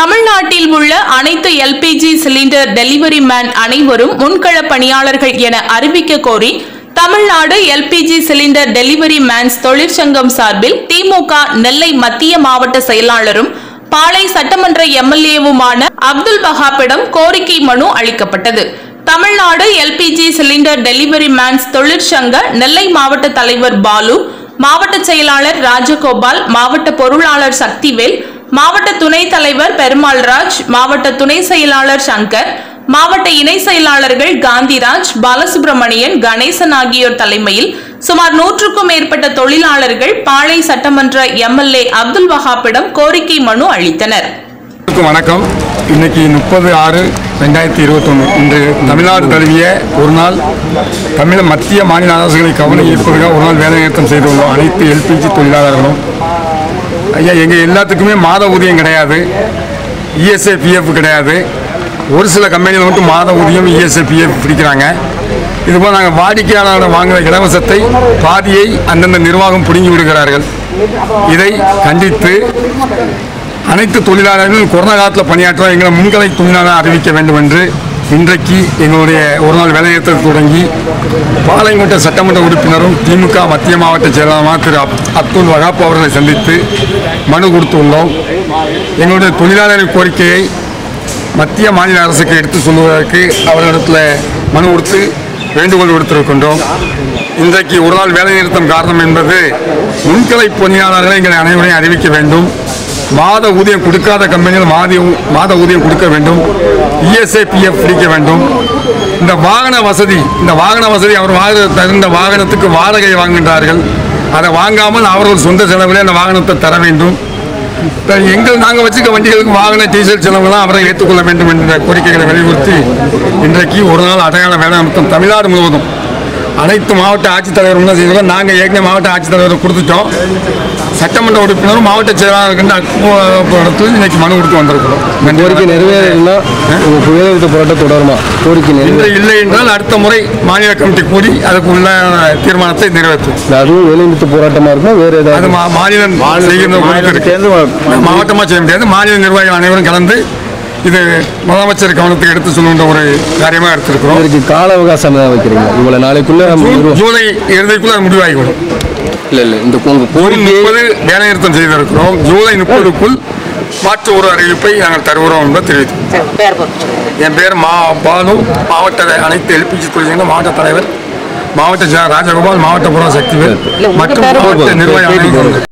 தமிழ்நாட்டில் உள்ள அனைத்து எல்பிஜி சிலிண்டர் டெலிவரி மேன் அனைவரும் முன்கள பணியாளர்கள் என அறிவிக்க கோரி Tamil Nadu LPG cylinder delivery mens தொழிற்சங்கம் சார்பில் திமுக நெல்லை மத்திய மாவட்ட செயலாளரும் பாளை சட்டமன்ற எம்எல்ஏவுமான அப்துல் வஹாப்பிடம் கோரிக்கை மனு அளிக்கப்பட்டது Tamil Nadu LPG cylinder delivery mens தொழிற்சங்க நெல்லை மாவட்ட தலைவர் பாலு மாவட்ட செயலாளர் ராஜகோபால் மாவட்ட பொருளாளர் சக்திவேல் மாவட்ட துணைத் தலைவர் பெருமாள்ராஜ் மாவட்ட துணை செயலாளர் சங்கர் மாவட்ட இணை செயலாளர்கள் காந்திராஜ் பாலசுப்ரமணியன் கணேசன் ஆகியோர் தலைமையில் சுமார் நூற்றுக்கும் மேற்பட்ட தொழிலாளர்கள் பாளை சட்டமன்ற எம்எல்ஏ அப்துல் வஹாப்பிடம் கோரிக்கை மனு அளித்தனர் அனைவருக்கும் வணக்கம் இன்னைக்கு முப்பது ஆறு ரெண்டாயிரத்தி இருபத்தொன்று இன்று தமிழ்நாடு தழுவிய ஒரு நாள் தமிழ் மத்திய மாநில அரசுகளை கவனம் ஈர்ப்பதற்காக ஒரு நாள் வேலைநிறுத்தம் செய்துள்ளோம் அனைத்து எல்பிஜி தொழிலாளர்களும் ஐயா எங்கள் எல்லாத்துக்குமே மாத ஊதியம் கிடையாது இஎஸ்ஐ பிஎஃப் கிடையாது ஒரு சில கம்பெனியில் மட்டும் மாத ஊதியம் இஎஸ்ஐ பிஎஃப் பிடிக்கிறாங்க இதுபோல் நாங்கள் வாடிக்கையாளர்கள் வாங்குகிற இலவசத்தை பாதியை அந்தந்த நிர்வாகம் பிடுங்கி விடுகிறார்கள் இதை கண்டித்து அனைத்து தொழிலாளர்களும் கொரோனா காலத்தில் பணியாற்ற எங்களை முன்கலை தொழிலாளர் அறிவிக்க வேண்டும் என்று இன்றைக்கு எங்களுடைய ஒரு நாள் வேலைநிறுத்தத்தை தொடங்கி பாளையங்கோட்டை சட்டமன்ற உறுப்பினரும் திமுக மத்திய மாவட்ட செயலாளருமான திரு அப் அப்துல் வகாப் அவர்களை சந்தித்து மனு கொடுத்துள்ளோம் எங்களுடைய தொழிலாளர்கள் கோரிக்கையை மத்திய மாநில அரசுக்கு எடுத்து சொல்வதற்கு அவர்களிடத்தில் மனு கொடுத்து வேண்டுகோள் விடுத்திருக்கின்றோம் இன்றைக்கு ஒரு நாள் வேலைநிறுத்தம் காரணம் என்பது முன்கலை பணியாளர்களை எங்களை அனைவரையும் அறிவிக்க வேண்டும் மாத ஊதியம் கொடுக்காத கம்பெனிகள் மாத மாத ஊதியம் கொடுக்க வேண்டும் இஎஸ்ஐ பிஎஃப் பிடிக்க வேண்டும் இந்த வாகன வசதி இந்த வாகன வசதி அவர் வாங்க தகுந்த வாகனத்துக்கு வாடகை வாங்குகின்றார்கள் அதை வாங்காமல் அவர்கள் சொந்த செலவிலே அந்த வாகனத்தை தர வேண்டும் இப்ப எங்கள் நாங்கள் வச்சுக்க வண்டிகளுக்கு வாகன டீசல் செலவுலாம் அவரை ஏற்றுக்கொள்ள வேண்டும் என்ற கோரிக்கைகளை வலியுறுத்தி இன்றைக்கு ஒரு நாள் அடையாள வேலை நிறுத்தம் தமிழ்நாடு முழுவதும் அனைத்து மாவட்ட ஆட்சித்தலைவர் என்ன செய்தோம் நாங்கள் ஏற்கனவே மாவட்ட ஆட்சித்தலைவர் கொடுத்துட்டோம் சட்டமன்ற உறுப்பினரும் மாவட்ட செயலாளருக்கு இடத்துல இன்னைக்கு மனு கொடுத்து வந்திருக்கிறோம் கோரிக்கை நிறைவேறலைன்னா உங்க வேலைநிறுத்த போராட்டம் தொடருமா கோரிக்கை இன்று நிறைவேற இல்லை என்றால் அடுத்த முறை மாநில கமிட்டி கூடி அதுக்குள்ள தீர்மானத்தை நிறைவேற்றும் அதுவும் வேலைநிறுத்த போராட்டமா இருக்குமா வேற அது ஏதாவது மா- மாநிலம் செய்கின்ற பொறுத்து இருக்கு. மாவட்டமாக செய்ய முடியாது மாநில நிர்வாகிகள் அனைவரும் கலந்து இது முதலமைச்சர் கவனத்துக்கு எடுத்து சொல்லுகின்ற ஒரு காரியமாக எடுத்திருக்கிறோம் இதற்கு கால அவகாசம் ஏதாவது வைக்கிறீங்க இவ்வளவு நாளைக்குள்ள ஜூன் ஜூலை இறுதிக்குள்ள அது முடிவாகிவிடும் இல்ல இல்ல இந்த உங்க ஜூன் கோரிக்கை முப்பது வேலைநிறுத்தம் செய்திருக்கிறோம் ஜூலை முப்பதுக்குள் மாற்று ஒரு அறிவிப்பை நாங்கள் தருகிறோம் என்பதை தெரிவித்தோம் என் பேர் மா பானு மாவட்ட அனைத்து எல்பிஜி தொழிற்சங்க மாவட்ட தலைவர் மாவட்ட ஜ- ராஜகோபால் மாவட்ட புற சக்திவேல் மற்றும் மாவட்ட நிர்வாகி அனைவரும்